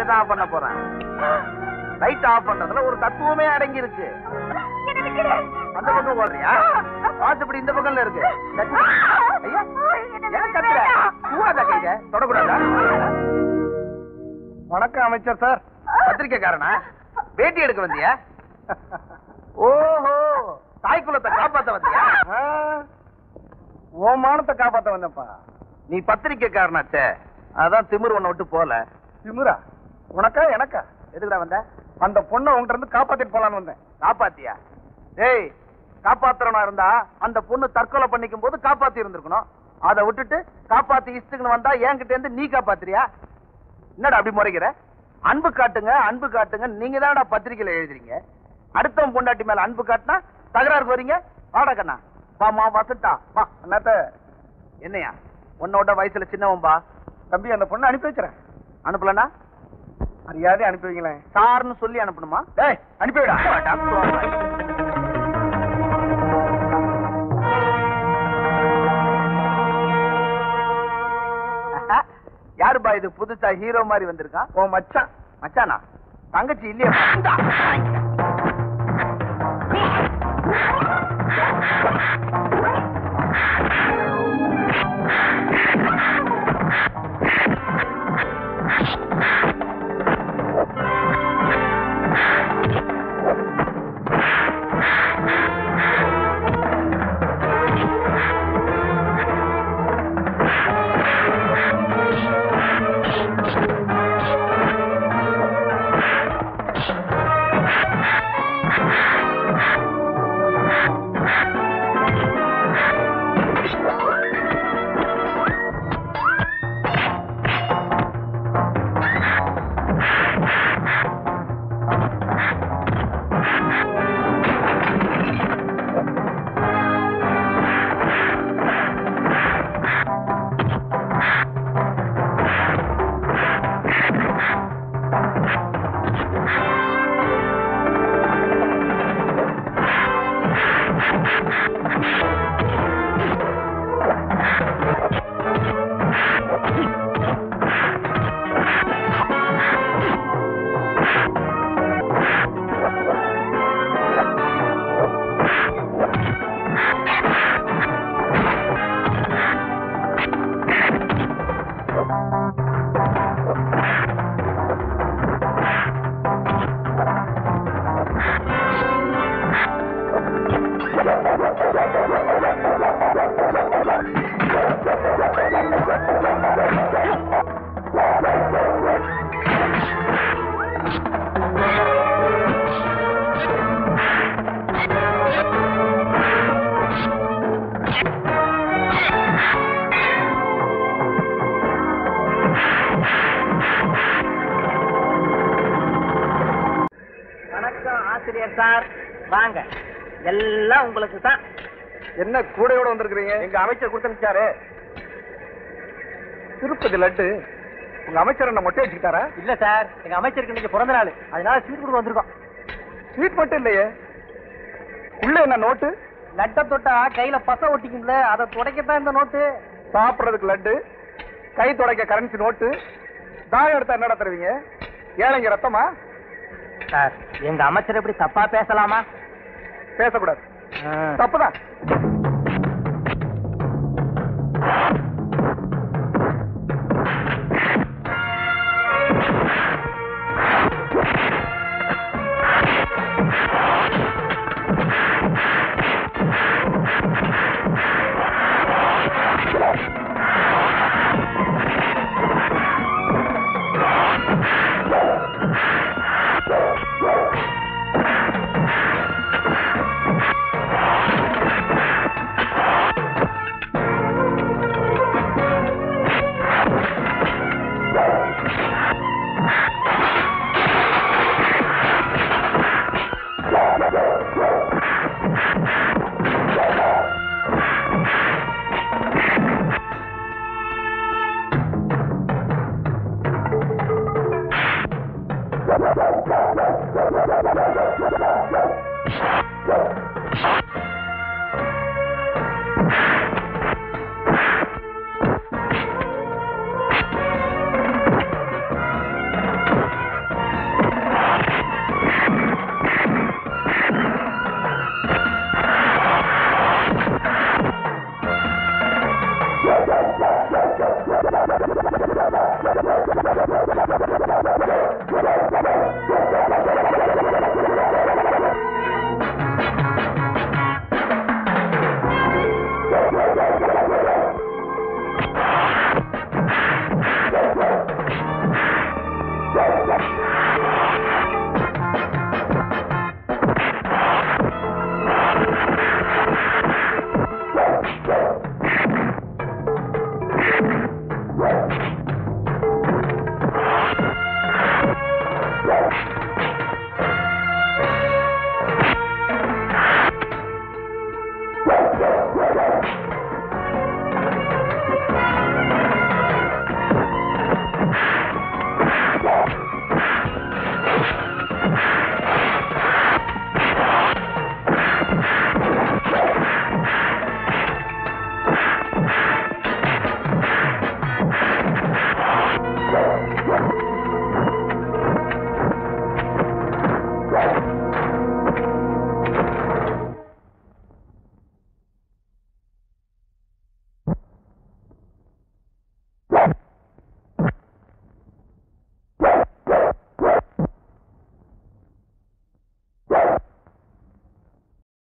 Light off பண்ண போறேன் light off பண்றதுல ஒரு தத்துவமே அடங்கி இருக்கு அந்த பக்கம் ஓடுறியா வாசப்படி இந்த பக்கம்ல இருக்கு ஐயா ஏன் கத்துற கூடாதா கைத தொடக்கூடாதா வணக்கம் அமைச்சர் சார் பத்திரிக்கைக்காரனா பேட்டி எடுக்க வந்தியா ஓஹோ தாய் குலத்தை காப்பாத்த வந்தியா ஓ மானத்தை காப்பாத்த வந்தப்பா நீ பத்திரிக்கைக்காரனாச்சே அதான் திமிரு உன்னை விட்டு போல திமுரா உனக்கா எனக்கா எதுக்குடா வந்த அந்த பொண்ணை உன்கிட்ட இருந்து காப்பாத்திட்டு போலான்னு வந்தேன் காப்பாத்தியா டேய் காப்பாத்துறவனா இருந்தா அந்த பொண்ணு தற்கொலை பண்ணிக்கும் போது காப்பாத்தி இருந்திருக்கணும் அதை விட்டுட்டு காப்பாத்தி இஷ்டத்துக்கு வந்தா என்கிட்ட இருந்து நீ காப்பாத்துறியா என்னடா அப்படி முறைக்கிற அன்பு காட்டுங்க அன்பு காட்டுங்க நீங்க தான்டா பத்திரிக்கையில எழுதுறீங்க அடுத்தவன் பொண்டாட்டி மேல அன்பு காட்டினா தகராறுக்கு வரீங்க வாடா கண்ணா வாமா வசட்டா வா அண்ணாத்த என்னையா உன்னோட வயசுல சின்னவன்பா தம்பி அந்த பொண்ணை அனுப்பி வச்சுறேன் அனுப்பலனா மரியாதை அனுப்பி வைங்களேன் சார்னு சொல்லி அனுப்பணுமா டேய் அனுப்பி விடா யாருப்பா இது புதுசா ஹீரோ மாதிரி வந்திருக்கான் உன் மச்சான் மச்சானா தங்கச்சி இல்லையா வணக்கம் ஆசிரியர் சார் வாங்க எல்லாம் உங்களுக்கு தான் என்ன கூடையோட வந்திருக்கிறீங்க எங்க அமைச்சர் கொடுத்தனுச்சாரு திருப்பதி லட்டு உங்க அமைச்சர் என்ன மொட்டை வச்சுக்கிட்டாரா இல்ல சார் எங்க அமைச்சருக்கு இன்னைக்கு பிறந்த நாள் அதனால ஸ்வீட் கொடுக்க வந்திருக்கோம் ஸ்வீட் மட்டும் இல்லையே உள்ள என்ன நோட்டு லட்டை தொட்டா கையில பச ஒட்டிக்கும்ல அதை துடைக்கத்தான் இந்த நோட்டு சாப்பிடுறதுக்கு லட்டு கை துடைக்க கரன்சி நோட்டு தாயம் எடுத்தா என்னடா தருவீங்க ஏழைங்க ரத்தமா சார் எங்க அமைச்சர் எப்படி தப்பா பேசலாமா பேசக்கூடாது தப்புதான் Thank you.